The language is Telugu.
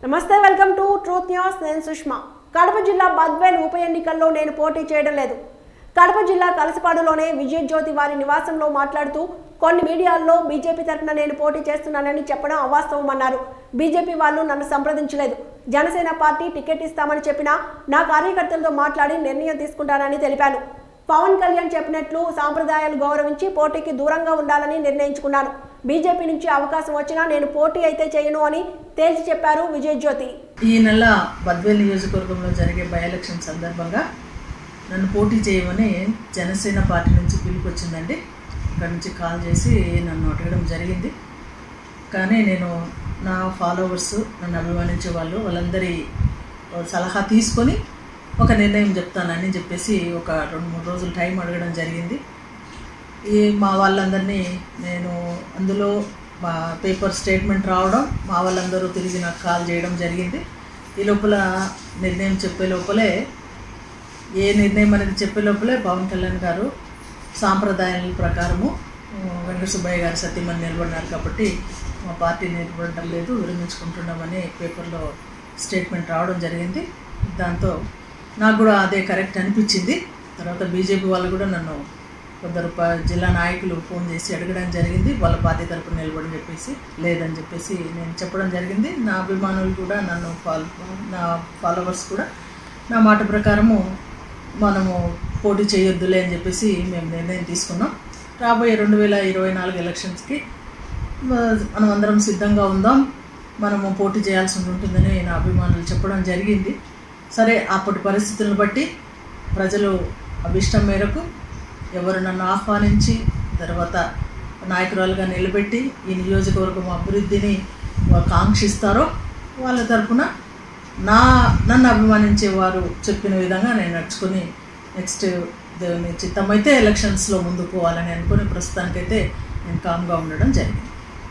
నమస్తే వెల్కమ్ టు ట్రూత్ న్యూస్ నేను సుష్మా కడప జిల్లా బద్వేల్ ఉప ఎన్నికల్లో నేను పోటీ చేయడం లేదు కడప జిల్లా కలసపాడులోనే విజయ్ జ్యోతి వారి నివాసంలో మాట్లాడుతూ కొన్ని మీడియాల్లో బీజేపీ తరఫున నేను పోటీ చేస్తున్నానని చెప్పడం అవాస్తవం అన్నారు బీజేపీ వాళ్ళు నన్ను సంప్రదించలేదు జనసేన పార్టీ టికెట్ ఇస్తామని చెప్పినా నా కార్యకర్తలతో మాట్లాడి నిర్ణయం తీసుకుంటానని తెలిపాను పవన్ కళ్యాణ్ చెప్పినట్లు సాంప్రదాయాలు గౌరవించి పోటీకి దూరంగా ఉండాలని నిర్ణయించుకున్నాను బీజేపీ నుంచి అవకాశం వచ్చినా నేను పోటీ అయితే చేయను అని తేల్చి చెప్పారు విజయ్ జ్యోతి ఈ నెల బద్వేల్ నియోజకవర్గంలో జరిగే బై ఎలక్షన్ సందర్భంగా నన్ను పోటీ చేయమని జనసేన పార్టీ నుంచి పిలుపు వచ్చిందండి ఇక్కడ నుంచి కాల్ చేసి నన్ను అడగడం జరిగింది కానీ నేను నా ఫాలోవర్స్ నన్ను అభిమానించే వాళ్ళు వాళ్ళందరి సలహా తీసుకొని ఒక నిర్ణయం చెప్తానని చెప్పేసి ఒక రెండు మూడు రోజులు టైం అడగడం జరిగింది ఈ మా వాళ్ళందరినీ నేను అందులో మా పేపర్ స్టేట్మెంట్ రావడం మా వాళ్ళందరూ తిరిగి నాకు కాల్ చేయడం జరిగింది ఈ లోపల నిర్ణయం చెప్పే లోపలే ఏ నిర్ణయం అనేది చెప్పే లోపలే పవన్ కళ్యాణ్ గారు సాంప్రదాయాల ప్రకారము ఆ, వెంకట సుబ్బయ్య గారు సత్యమని నిలబడినారు కాబట్టి మా పార్టీ నిలబడటం లేదు విరమించుకుంటున్నామని పేపర్లో స్టేట్మెంట్ రావడం జరిగింది దాంతో నాకు కూడా అదే కరెక్ట్ అనిపించింది తర్వాత బీజేపీ వాళ్ళు కూడా నన్ను కొందరు ప- జిల్లా నాయకులు ఫోన్ చేసి అడగడం జరిగింది వాళ్ళ పార్టీ తరపున నిలబడి చెప్పేసి లేదని చెప్పేసి నేను చెప్పడం జరిగింది నా అభిమానులు కూడా నన్ను ఫాలో నా ఫాలోవర్స్ కూడా నా మాట ప్రకారము మనము పోటీ చేయొద్దులే అని చెప్పేసి మేము నిర్ణయం తీసుకున్నాం రాబోయే రెండు వేల ఇరవై నాలుగు ఎలక్షన్స్కి మనం అందరం సిద్ధంగా ఉందాం మనము పోటీ చేయాల్సి ఉంటుందని నా అభిమానులు చెప్పడం జరిగింది సరే అప్పటి పరిస్థితులను బట్టి ప్రజలు అభిష్టం మేరకు ఎవరు నన్ను ఆహ్వానించి తర్వాత నాయకురాలుగా నిలబెట్టి ఈ నియోజకవర్గం అభివృద్ధిని వా- కాంక్షిస్తారో వాళ్ళ తరపున నా నన్ను అభిమానించే వారు చెప్పిన విధంగా నేను నడుచుకొని నెక్స్ట్ దేవుని చిత్తమైతే ఎలక్షన్స్లో ముందుకు పోవాలని అనుకుని ప్రస్తుతానికైతే నేను కామ్గా ఉండడం జరిగింది